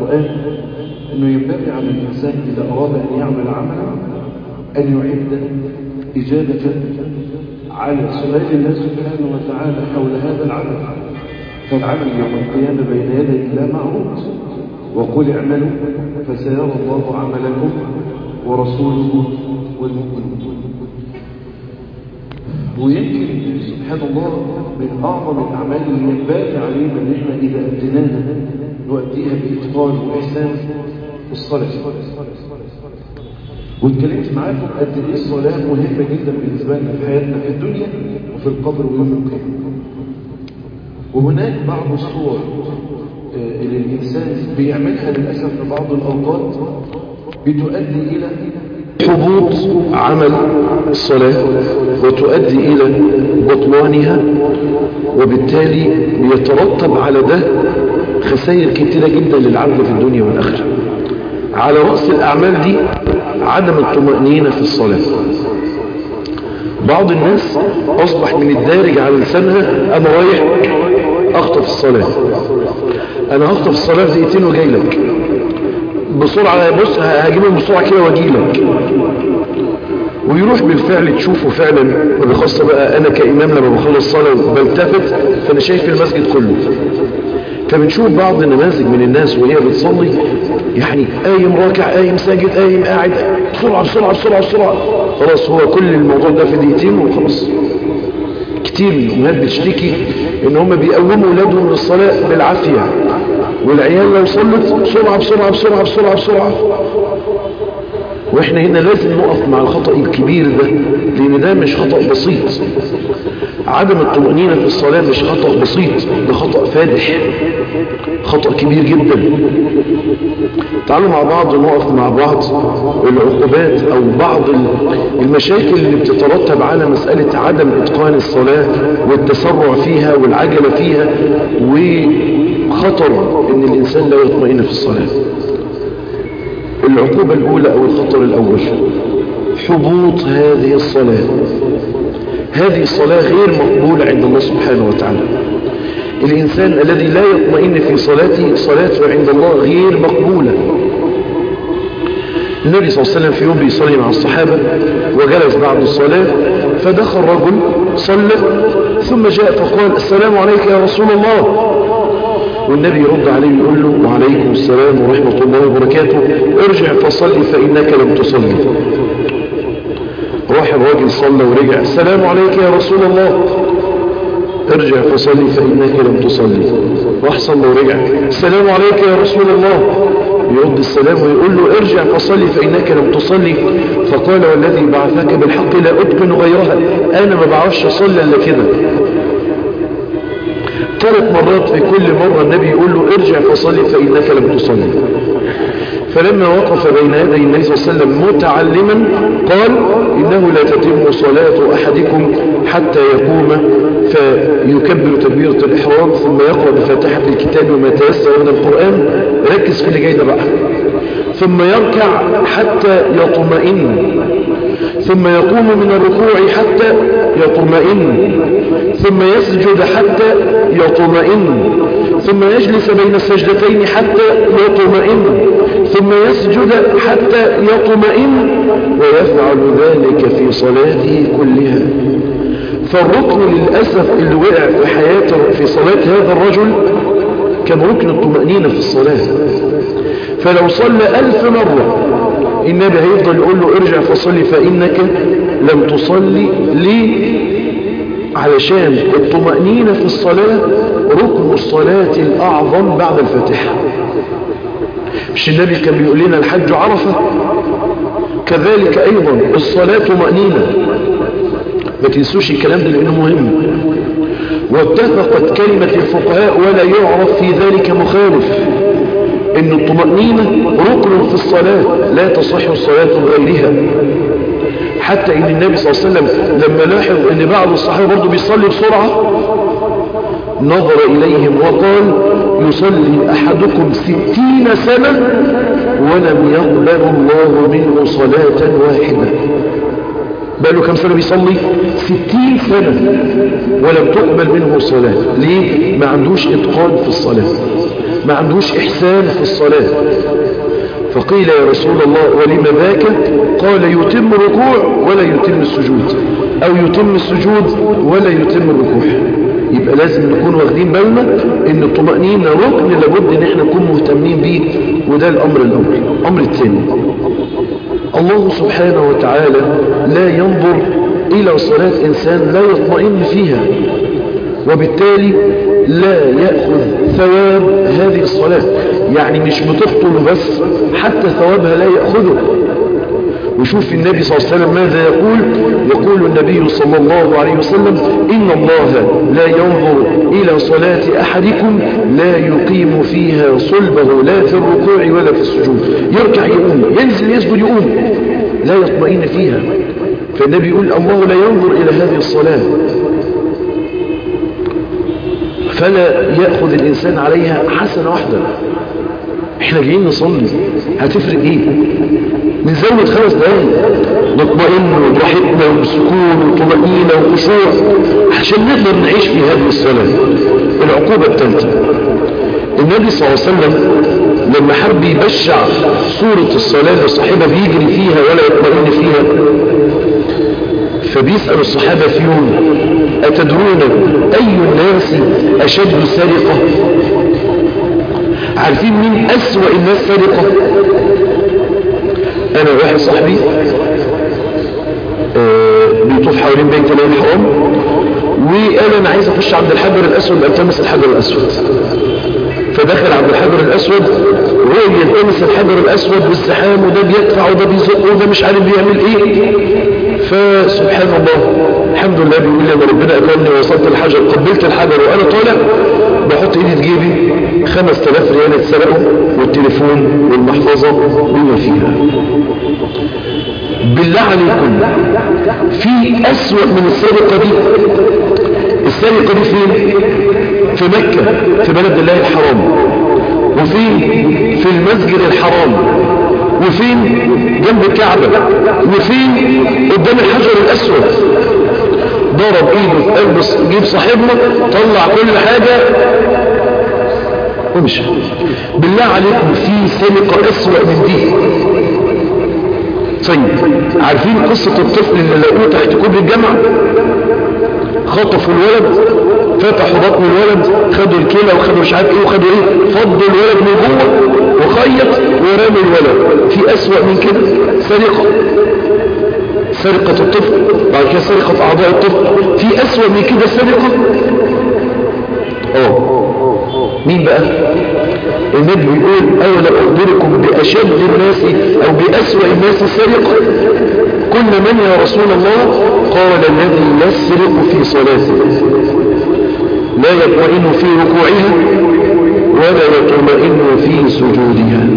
القرآن أنه ينبغي على الإنسان إذا أراد أن يعمل عملا أن يعد إجابة على سؤال الله سبحانه وتعالى حول هذا العمل فالعمل يوم القيامة بين يدي الله معروض وقل اعملوا فسيرى الله عملكم ورسوله والمؤمنون ويمكن سبحان الله من أعظم الأعمال اللي ينبغي علينا إن إحنا إذا أديناها نؤديها بإتقان وإحسان الصلاة واتكلمت معاكم قد إيه الصلاة مهمة جدا بالنسبة لنا في حياتنا في الدنيا وفي القبر ويوم القيامة وهناك بعض الصور اللي الإنسان بيعملها للأسف في بعض الأوقات بتؤدي إلى حبوط عمل الصلاة وتؤدي إلى بطلانها وبالتالي يترتب على ده خسائر كتيرة جدا للعبد في الدنيا والآخرة على رأس الأعمال دي عدم الطمأنينة في الصلاة بعض الناس أصبح من الدارج على لسانها أنا رايح أخطف الصلاة أنا هخطف الصلاة في دقيقتين وجاي لك بسرعة بص هجيبهم بسرعة كده واجي لك ويروح بالفعل تشوفه فعلا وبخاصة بقى أنا كإمام لما بخلص صلاة بلتفت فأنا شايف المسجد كله فبنشوف بعض النماذج من الناس وهي بتصلي يعني قايم راكع قايم ساجد قايم قاعد بسرعة بسرعة بسرعة بسرعة خلاص هو كل الموضوع ده في دقيقتين وخلاص كتير من الأمهات بتشتكي ان هم بيقوموا اولادهم للصلاة بالعافية والعيال لو صلت بسرعة بسرعة بسرعة بسرعة بسرعة واحنا هنا لازم نقف مع الخطأ الكبير ده لان ده مش خطأ بسيط عدم الطمأنينة في الصلاة مش خطأ بسيط ده خطأ فادح خطأ كبير جدا تعالوا مع بعض نقف مع بعض العقوبات او بعض المشاكل اللي بتترتب على مسألة عدم اتقان الصلاة والتسرع فيها والعجلة فيها وخطر ان الانسان لا يطمئن في الصلاة العقوبة الاولى او الخطر الاول حبوط هذه الصلاة هذه الصلاة غير مقبولة عند الله سبحانه وتعالى الإنسان الذي لا يطمئن في صلاته صلاته عند الله غير مقبولة النبي صلى الله عليه وسلم في يوم بيصلي مع الصحابة وجلس بعد الصلاة فدخل رجل صلى ثم جاء فقال السلام عليك يا رسول الله والنبي يرد عليه ويقول له وعليكم السلام ورحمة الله وبركاته ارجع فصلي فإنك لم تصلي راح الراجل صلى ورجع السلام عليك يا رسول الله ارجع فصلي فإنك لم تصلي راح صلى ورجع السلام عليك يا رسول الله يرد السلام ويقول له ارجع فصلي فإنك لم تصلي فقال والذي بعثك بالحق لا أتقن غيرها أنا ما بعرفش أصلي إلا كده ثلاث مرات في كل مرة النبي يقول له ارجع فصلي فإنك لم تصلي فلما وقف بين يدي النبي صلى الله عليه وسلم متعلما قال إنه لا تتم صلاة أحدكم حتى يقوم فيكبر تكبيرة الإحرام ثم يقرأ بفاتحة الكتاب وما تيسر من القرآن ركز في اللي جاي ده بقى ثم يركع حتى يطمئن ثم يقوم من الركوع حتى يطمئن ثم يسجد حتى يطمئن ثم يجلس بين السجدتين حتى يطمئن ثم يسجد حتى يطمئن ويفعل ذلك في صلاته كلها فالركن للأسف اللي وقع في حياته في صلاة هذا الرجل كان ركن الطمأنينة في الصلاة فلو صلى ألف مرة النبي هيفضل يقول له ارجع فصلي فإنك لم تصلي ليه علشان الطمأنينة في الصلاة ركن الصلاة الأعظم بعد الفاتحة مش النبي كان بيقول لنا الحج عرفة كذلك أيضا الصلاة طمأنينة ما تنسوش الكلام ده لأنه مهم واتفقت كلمة الفقهاء ولا يعرف في ذلك مخالف ان الطمأنينة ركن في الصلاة لا تصح الصلاة غيرها حتى ان النبي صلى الله عليه وسلم لما لاحظ ان بعض الصحابة برضه بيصلي بسرعة نظر اليهم وقال يصلي احدكم ستين سنة ولم يقبل الله منه صلاة واحدة بقاله كم سنة بيصلي ستين سنة ولم تقبل منه الصلاة ليه ما عندوش اتقان في الصلاة ما عندهوش إحسان في الصلاة فقيل يا رسول الله ولم ذاك قال يتم الركوع ولا يتم السجود أو يتم السجود ولا يتم الركوع يبقى لازم نكون واخدين بالنا ان الطمأنينة ركن لابد ان احنا نكون مهتمين بيه وده الامر الامر الامر الثاني الله سبحانه وتعالى لا ينظر الى صلاة انسان لا يطمئن فيها وبالتالي لا يأخذ ثواب هذه الصلاة يعني مش بتخطل بس حتى ثوابها لا يأخذه وشوف النبي صلى الله عليه وسلم ماذا يقول يقول النبي صلى الله عليه وسلم إن الله لا ينظر إلى صلاة أحدكم لا يقيم فيها صلبه لا في الركوع ولا في السجود يركع يقوم ينزل يسجد يقوم لا يطمئن فيها فالنبي يقول الله لا ينظر إلى هذه الصلاة فلا يأخذ الإنسان عليها حسنة واحدة احنا جايين نصلي هتفرق ايه نزود خمس دقايق نطمئن وبراحتنا وبسكون وطمأنينة وخشوع عشان نقدر نعيش في هذه الصلاة العقوبة الثالثة النبي صلى الله عليه وسلم لما حب يبشع صورة الصلاة لصاحبها بيجري فيها ولا يطمئن فيها فبيسأل الصحابة في يوم أتدرون أي الناس أشد سرقة عارفين مين أسوأ الناس سرقة أنا واحد صاحبي آه بيطوف حوالين بيت الله الحرام وقال أنا عايز أخش عند الحجر الأسود ألتمس الحجر الأسود فدخل عند الحجر الأسود وهو يلتمس الحجر الأسود والزحام وده بيدفع وده بيزق وده مش عارف بيعمل إيه فسبحان الله الحمد لله بيقول لي أنا ربنا أكرمني ووصلت الحجر قبلت الحجر وأنا طالع بحط ايدي في جيبي 5000 ريال اتسرقوا والتليفون والمحفظة بما فيها بالله عليكم في أسوأ من السرقة دي السرقة دي فين في مكة في بلد الله الحرام وفين في المسجد الحرام وفين جنب الكعبة وفين قدام الحجر الأسود ضرب ايده في قلب جيب صاحبنا طلع كل حاجة ومشى بالله عليكم في سرقة أسوأ من دي طيب عارفين قصة الطفل اللي لقوه تحت كوب الجامعة خطفوا الولد فتحوا بطن الولد خدوا الكلى وخدوا مش عارف ايه وخدوا ايه فضوا الولد من جوه وخيط ورموا الولد في أسوأ من كده سرقة سرقة الطفل بعد كده سرقة أعضاء الطفل في أسوأ من كده سرقة اه مين بقى النبي بيقول أولا أخبركم بأشد الناس أو بأسوأ الناس سرقة كل من يا رسول الله قال الذي يسرق في صلاته لا يطمئن في ركوعها ولا يطمئن في سجودها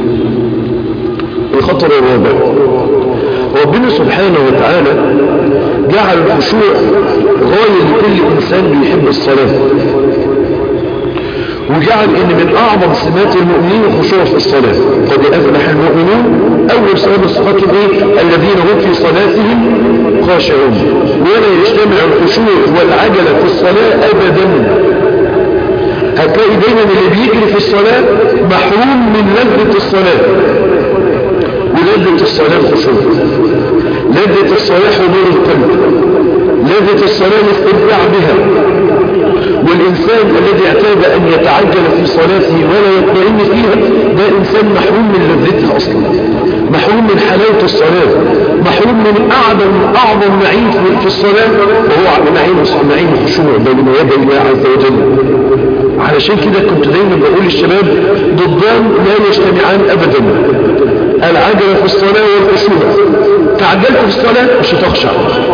الخطر الرابع ربنا سبحانه وتعالى جعل الخشوع غاية لكل إنسان بيحب الصلاة وجعل ان من اعظم سمات المؤمنين الخشوع في الصلاة قد افلح المؤمنون اول سبب الصفات ايه الذين هم في صلاتهم خاشعون ولا يجتمع الخشوع والعجلة في الصلاة ابدا هتلاقي دايما اللي بيجري في الصلاة محروم من لذة الصلاة ولذة الصلاة الخشوع لذة الصلاة حضور القلب لذة الصلاة الاستمتاع بها والإنسان الذي اعتاد أن يتعجل في صلاته ولا يطمئن فيها ده إنسان محروم من لذتها أصلا محروم من حلاوة الصلاة محروم من أعظم أعظم نعيم في الصلاة وهو نعيم نعيم الخشوع بين يدي الله عز وجل علشان كده كنت دايما بقول للشباب ضدان لا يجتمعان أبدا العجلة في الصلاة والخشوع تعجلت في الصلاة مش هتخشع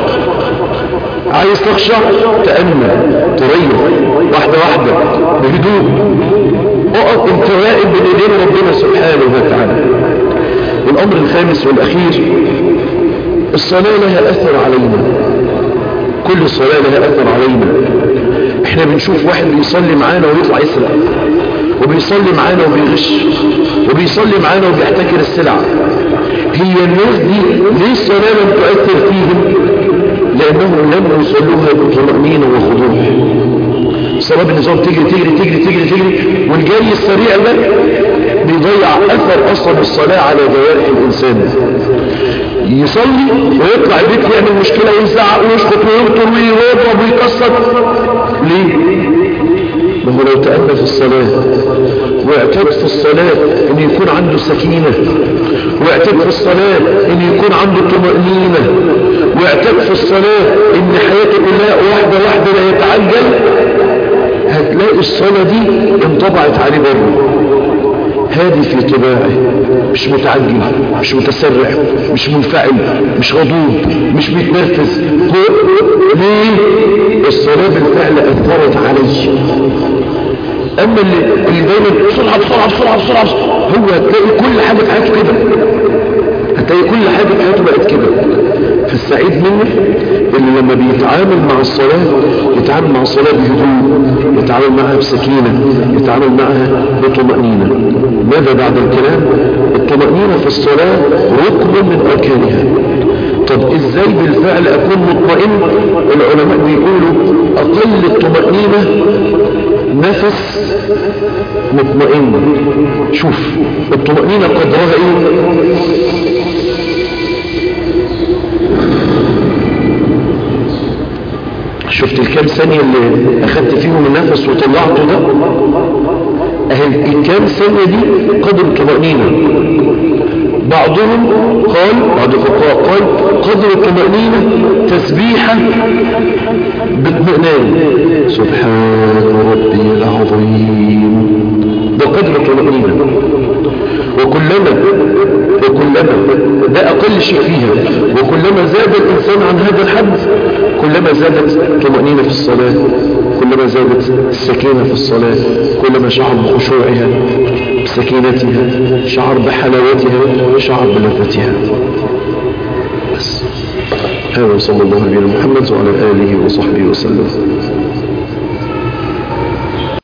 عايز تخشع تأمل تريح واحدة واحدة بهدوء اقف انت راقب بين ايدين ربنا سبحانه وتعالى الامر الخامس والاخير الصلاة لها اثر علينا كل صلاة لها اثر علينا احنا بنشوف واحد بيصلي معانا ويطلع يسرق وبيصلي معانا وبيغش وبيصلي معانا وبيحتكر السلع هي الناس دي ليه الصلاة لم تؤثر فيهم لأنهم لم يصلوها بطمأنينة وخضوع الصلاة بالنظام تجري تجري تجري تجري تجري والجري السريع ده بيضيع أثر أصلا الصلاة على جوارح الإنسان يصلي ويطلع البيت يعمل مشكلة ويزعق ويشخط ويرطر ويضرب ويكسر ليه؟ ما هو لو تأمل في الصلاة واعتاد في الصلاة ان يكون عنده سكينة واعتاد في الصلاة ان يكون عنده طمأنينة واعتاد في الصلاة ان حياته كلها واحدة واحدة لا يتعجل هتلاقي الصلاة دي انطبعت عليه بره هادي في طباعه مش متعجل مش متسرع مش منفعل مش غضوب مش متنرفز ليه الصلاة بالفعل أثرت عليه أما اللي, اللي دايما بسرعة بسرعة بسرعة بسرعة هو هتلاقي كل حاجة في حياته كده هتلاقي كل حاجة في حياته بقت كده فالسعيد منه اللي لما بيتعامل مع الصلاة يتعامل مع الصلاة بهدوء يتعامل معها بسكينة يتعامل معها بطمأنينة ماذا بعد الكلام الطمأنينة في الصلاة ركن من أركانها طب ازاي بالفعل اكون مطمئن العلماء بيقولوا اقل الطمأنينة نفس مطمئن شوف الطمأنينة قدرها ايه شفت الكام ثانية اللي اخدت فيهم النفس وطلعته ده اهي الكام ثانية دي قدر الطمأنينة بعضهم قال بعض الفقهاء قال قدر الطمأنينة تسبيحا باطمئنان سبحان ربي العظيم ده قدر الطمأنينة وكلما وكلما ده أقل شيء فيها وكلما زاد الإنسان عن هذا الحد كلما زادت طمأنينة في الصلاة كلما زادت السكينة في الصلاة كلما شعر بخشوعها بسكينتها شعر بحلاوتها شعر بلذتها بس هذا صلى الله عليه محمد وعلى آله وصحبه وسلم